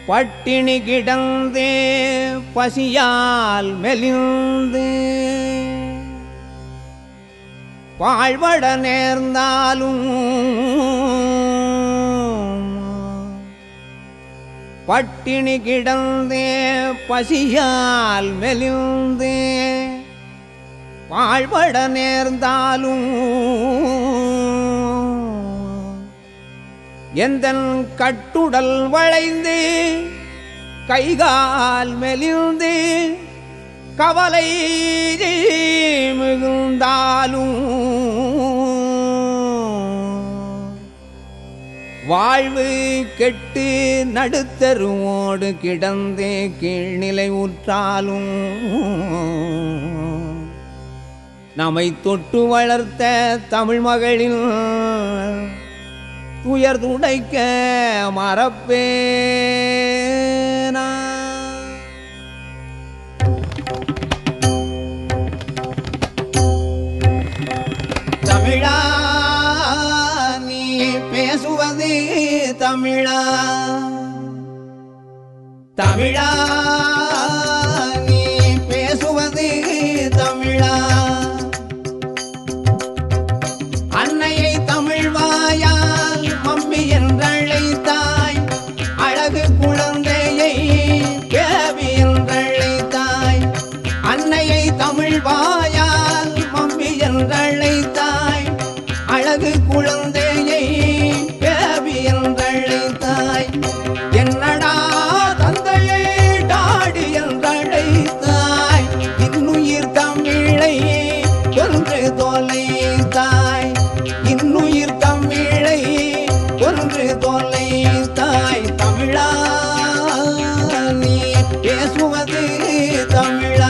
பட்டினி கிடந்தே பசியால் மெலிந்து வாழ்வட நேர்ந்தாலும் பட்டினி கிடந்தே பசியால் மெலிந்து வாழ்வட நேர்ந்தாலும் எந்தன் கட்டுடல் வளைந்து கைகால் மெலிந்து கவலை மிகுந்தாலும் வாழ்வு கெட்டு நடுத்தருவோடு கிடந்தே கீழ்நிலை உற்றாலும் நம்மை தொட்டு வளர்த்த தமிழ் மகளின் துயர் துடைக்க மறப்பேனா தமிழா நீ பேசுவது தமிழா தமிழா நீ பேசுவது தமிழா அன்னையை தமிழ் வாயால் மம்மி என்றழைத்தாய் அழகு குழந்தையை கேவி என்றழைத்தாய் அன்னையை தமிழ் வாயால் மம்மி என்றழைத்தாய் அழகு குழந்தையை கேவி என்றழைத்தாய் என்னடா தந்தையை டாடி என்றழைத்தாய் இன்னுயிர் தமிழை கொன்று தொலைத்தாய் இன்னுயிர் தமிழை கொன்று தொலைத்தாய் தமிழா நீ பேசுவது தமிழா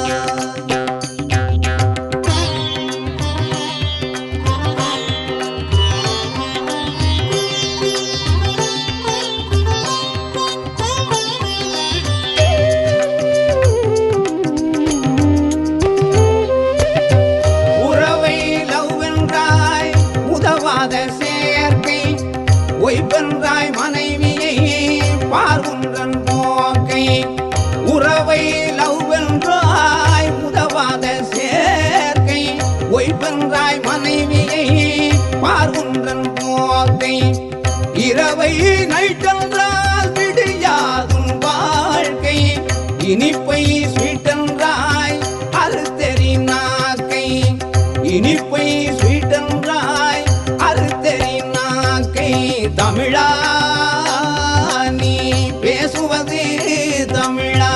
உறவை லவ் வென்றாய் உதவாத சேர்க்கை ஒய்வென்றாய் மனைவியை பார்வுன்றன் போக்கை உறவை லவ் வென்றாய் உதவாத சேர்க்கை ஒய்வென்றாய் மனைவியை பார்வுன்றன் போக்கை இரவை நைட்டென்றால் விடியாதும் வாழ்க்கை இனிப்பை ஸ்வீட்டென்றாய் அறுத்தெறி நாக்கை இனிப்பை ஸ்வீட்டென்றாய் அறுத்தெறி நாக்கை தமிழா நீ பேசுவது தமிழா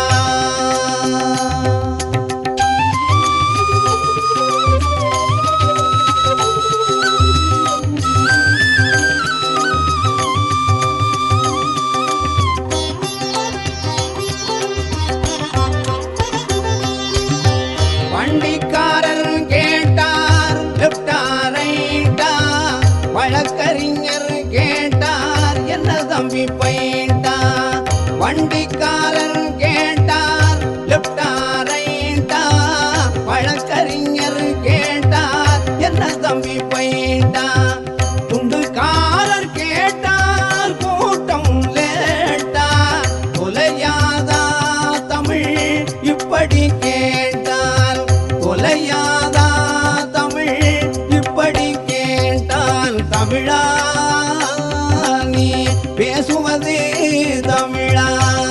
வண்டிக்காரர் கேட்டார் லெப்டா ரைட்டா வழக்கறிஞர் கேட்டார் என்ன தம்பி பைட்டா வண்டிக்காரர் கேட்டார் லெப்டா ரைட்டா வழக்கறிஞர் கேட்டார் என்ன தம்பி பைட்டா துண்டுக்காரர் கேட்டார் கூட்டம் லேட்டா தொலையாதா தமிழ் இப்படி கேட்டால் தொலையாதா தமிழ் இப்படி கேட்டால் தமிழா நீ பேசுவது தமிழா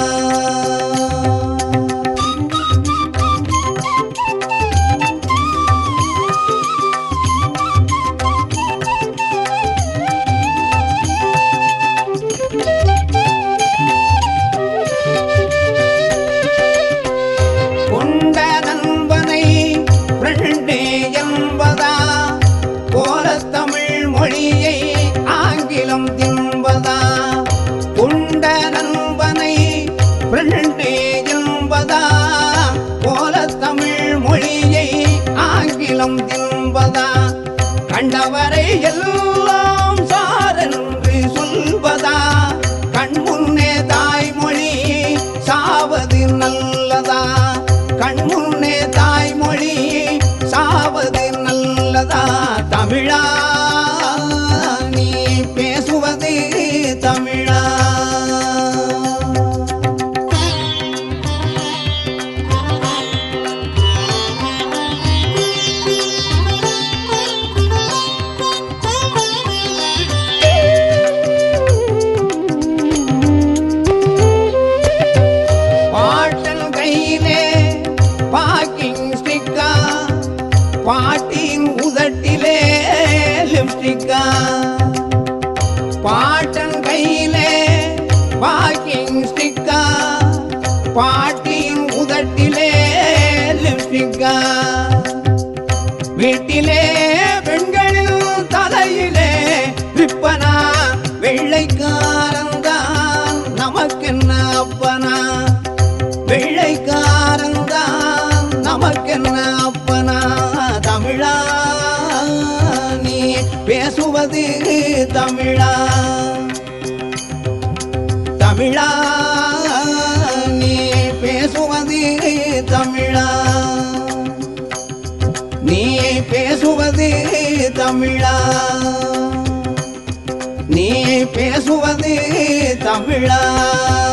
கொண்ட நண்பனை ஃப்ரெண்டே என்பதா போல தமிழ் மொழியை ஆங்கிலம் தின்பதா கொண்ட நண்பனை ஃப்ரெண்டே என்பதா போல தமிழ் மொழியை ஆங்கிலம் தின்பதா கண்டவரை எல்லாம் சாரென்று சொல்வதா கண் முன்னே தாய்மொழி சாவது நல்லதா கண் முன்னே தாய்மொழி சாவது நல்லதா தமிழா நீ பேசுவது தமிழா பாட்டன் கையிலே வாக்கிங் ஸ்டிக்கா பாட்டியின் உதட்டிலே லிப்ஸ்டிக்கா வீட்டிலே பெண்களின் தலையிலே ரிப்பனா வெள்ளைக்காரன்தான் நமக்கென்ன அப்பனா வெள்ளைக்காரன்தான் நமக்கென்ன அப்பனா தமிழா நீ பேசுவது தமிழா தமிழா நீ பேசுவது தமிழா நீ பேசுவது தமிழா நீ பேசுவது தமிழா